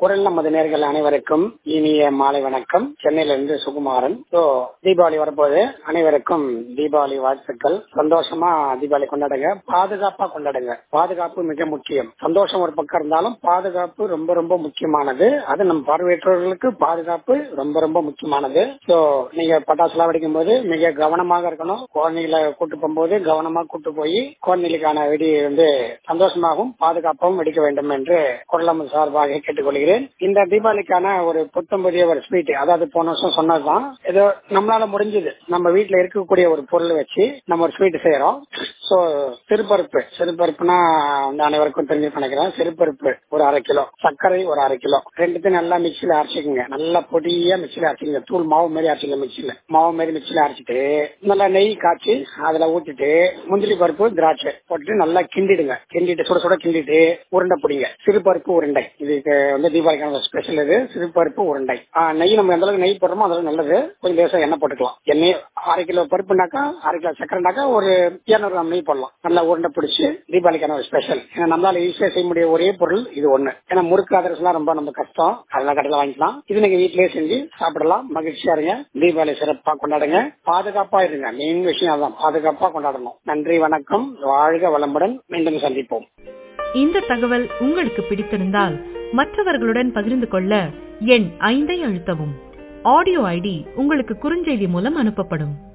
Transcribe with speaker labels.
Speaker 1: குரல் நமது நேர்கள் அனைவருக்கும் இனிய மாலை வணக்கம் சென்னையிலிருந்து சுகுமாரன் ஸோ தீபாவளி வரப்போது அனைவருக்கும் தீபாவளி வாழ்த்துக்கள் சந்தோஷமா தீபாவளி கொண்டாடுங்க பாதுகாப்பா கொண்டாடுங்க பாதுகாப்பு மிக முக்கியம் சந்தோஷம் ஒரு பக்கம் இருந்தாலும் பாதுகாப்பு ரொம்ப ரொம்ப முக்கியமானது அது நம்ம பார்வையற்றவர்களுக்கு பாதுகாப்பு ரொம்ப ரொம்ப முக்கியமானது ஸோ நீங்க பட்டாசுலாம் வெடிக்கும் போது மிக கவனமாக இருக்கணும் குழந்தைகளை கூட்டு போகும்போது கவனமா கூட்டு போய் குழந்தைகளுக்கான வெடி வந்து சந்தோஷமாகவும் பாதுகாப்பாகவும் வெடிக்க வேண்டும் என்று குரலம்மன் சார்பாக கேட்டுக்கொள்கிறேன் இந்த தீபாவளிக்கான ஒரு புத்தம்புதிய ஒரு ஸ்வீட் அதாவது போன வருஷம் சொன்னதுதான் ஏதோ நம்மளால முடிஞ்சது நம்ம வீட்டுல இருக்கக்கூடிய ஒரு பொருள் வச்சு நம்ம ஒரு ஸ்வீட் செய்யறோம் சோ சிறுபருப்பு சிறுபருப்புனா வந்து அனைவருக்கும் தெரிஞ்சு நினைக்கிறேன் சிறுபருப்பு ஒரு அரை கிலோ சர்க்கரை ஒரு அரை கிலோ ரெண்டுத்தையும் நல்லா மிக்சியில அரைச்சிக்கோங்க நல்லா பொடியா மிக்சியில அரைச்சிக்கங்க தூள் மாவு மாதிரி அரைச்சிங்க மிக்சியில மாவு மாதிரி மிக்சியில அரைச்சிட்டு நல்லா நெய் காய்ச்சி அதுல ஊத்திட்டு முந்திரி பருப்பு திராட்சை போட்டு நல்லா கிண்டிடுங்க கிண்டிட்டு சுட சுட கிண்டிட்டு உருண்டை பிடிங்க சிறுபருப்பு உருண்டை இதுக்கு வந்து தீபாவளிக்கான ஸ்பெஷல் இது சிறுபருப்பு உருண்டை ஆஹ் நெய் நம்ம எந்த அளவுக்கு நெய் போடுறோமோ அதெல்லாம் நல்லது கொஞ்சம் லேசா எண்ணெய் போட்டுக்கலாம் எண்ணெய் அரை கிலோ பருப்புனாக்கா அரை கிலோ சக்கரைனாக்கா ஒரு இருநூறு கிராம் நெய் போடலாம் நல்லா உருண்டை பிடிச்சி தீபாவளிக்கான ஒரு ஸ்பெஷல் ஏன்னா நம்மளால ஈஸியா செய்ய முடிய ஒரே பொருள் இது ஒண்ணு ஏன்னா முறுக்கு அதிரஸ் எல்லாம் ரொம்ப நம்ம கஷ்டம் அதெல்லாம் கடையில் வாங்கிக்கலாம் இது நீங்க வீட்லயே செஞ்சு சாப்பிடலாம் மகிழ்ச்சியா இருங்க தீபாவளி சிறப்பா கொண்டாடுங்க பாதுகாப்பா இருங்க மெயின் விஷயம் அதான் பாதுகாப்பா கொண்டாடணும் நன்றி வணக்கம் வாழ்க வளமுடன் மீண்டும் சந்திப்போம்
Speaker 2: இந்த தகவல் உங்களுக்கு பிடித்திருந்தால் மற்றவர்களுடன் பகிர்ந்து கொள்ள எண் ஐந்தை அழுத்தவும் ஆடியோ ஐடி உங்களுக்கு குறுஞ்செய்தி மூலம் அனுப்பப்படும்